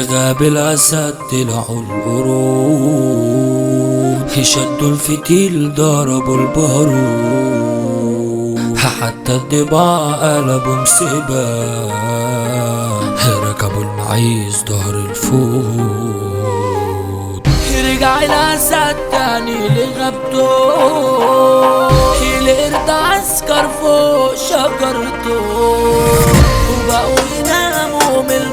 غاب الأسد طلعوا القرود شدوا الفتيل ضربوا البارود حتى الضباع قلبوا مسبان ركبوا المعيز ظهر الفود رجع الأسد تاني لغبته القرد عسكر فوق شجرته وبقوا يناموا من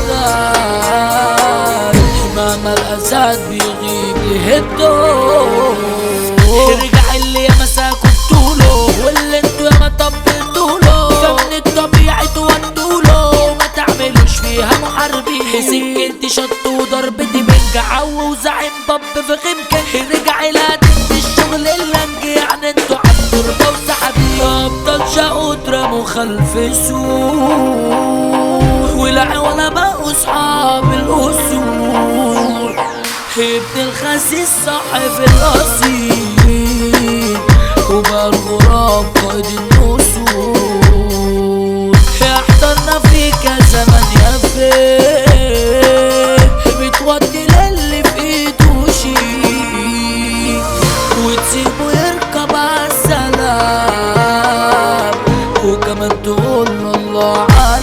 البغل مهما الأسد بيغيب يهدوا رجع اللي يا مساكوا بطوله واللي انتوا يا ما طبلتوله فمن الطبيعي تودوله ما تعملوش فيها محاربين سكنتي شط وضربتي بنجع وزعيم باب في غمكن رجع الهدف الشغل اللنج يعني انتوا عالتربة وسحابين ابطال شقوا اترموا خلف سور ولا ولا بقوا صحاب الاصول ابن الخسيس صاحب الاصيل وبقى الغراب قائد النسور احضرنا فيك يا زمن يا فين بتودي للي في ايده شيء وتسيبه يركب عالسلام وكمان تقول له الله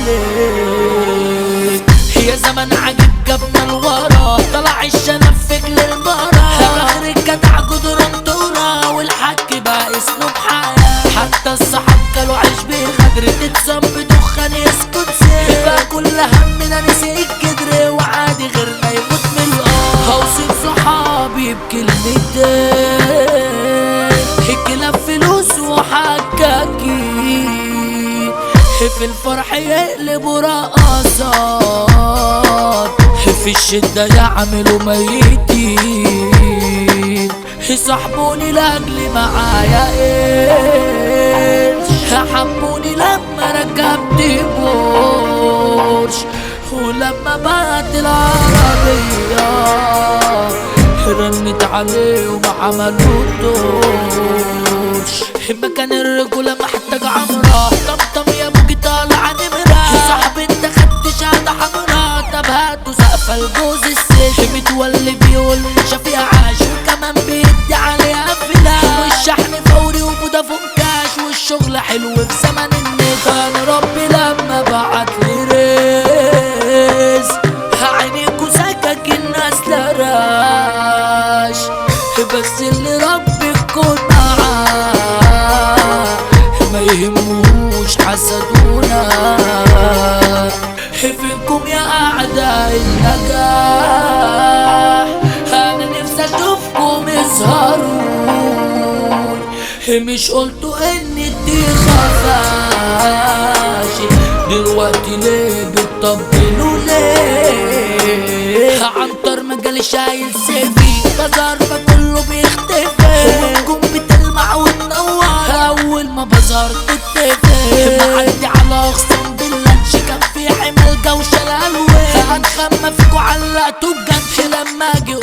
عليك يا زمن عجب جبنا لورا طلع الشنفك للمرا اخر الجدع جدران دورا والحك بقى اسلوب حياة حتى الصحاب كانوا عيش بغدر تتسم بدخان يسكت سير بقى كل همنا نسي الجدر وعادي غيرنا يموت من الارض هوصف صحابي بكلمتين الكلاب فلوس وحكاكين في الفرح يقلبوا رقصات في الشدة يعملوا ميتين يصاحبوني لاجل معايا ايش حبوني لما ركبت بورش ولما بقت العربية رنت عليه وما عملوا دورش مكان الرجولة محتاج عمرة طمطم يا ابوكي طالع نمرة صاحب انت خدت شهادة حمرا طب هاتوا سقف الجوز الست متولي بيقول شافيها عاش وكمان بيدي عليها فلاش والشحن فوري وفودافون كاش والشغل حلو في زمن النت انا ربي لما بعت لي رزق عينيكوا سكك الناس لراش بس اللي ربي يكون معاه ما يهموش حسدونا فيكم يا أعداء النجاح أنا نفسي أشوفكم يظهرون مش قلتوا إن دي خفاشي دلوقتي ليه بتطبلوا ليه عنتر مجال شايل سيفي بظهر فكله بيختفي وانكم بتلمع وتنور اول ما بظهر تتفق معدي على اخصام باللانش كان في حمل جوشة الالوان هنخمى فيكوا علقتوا بجنش لما اجي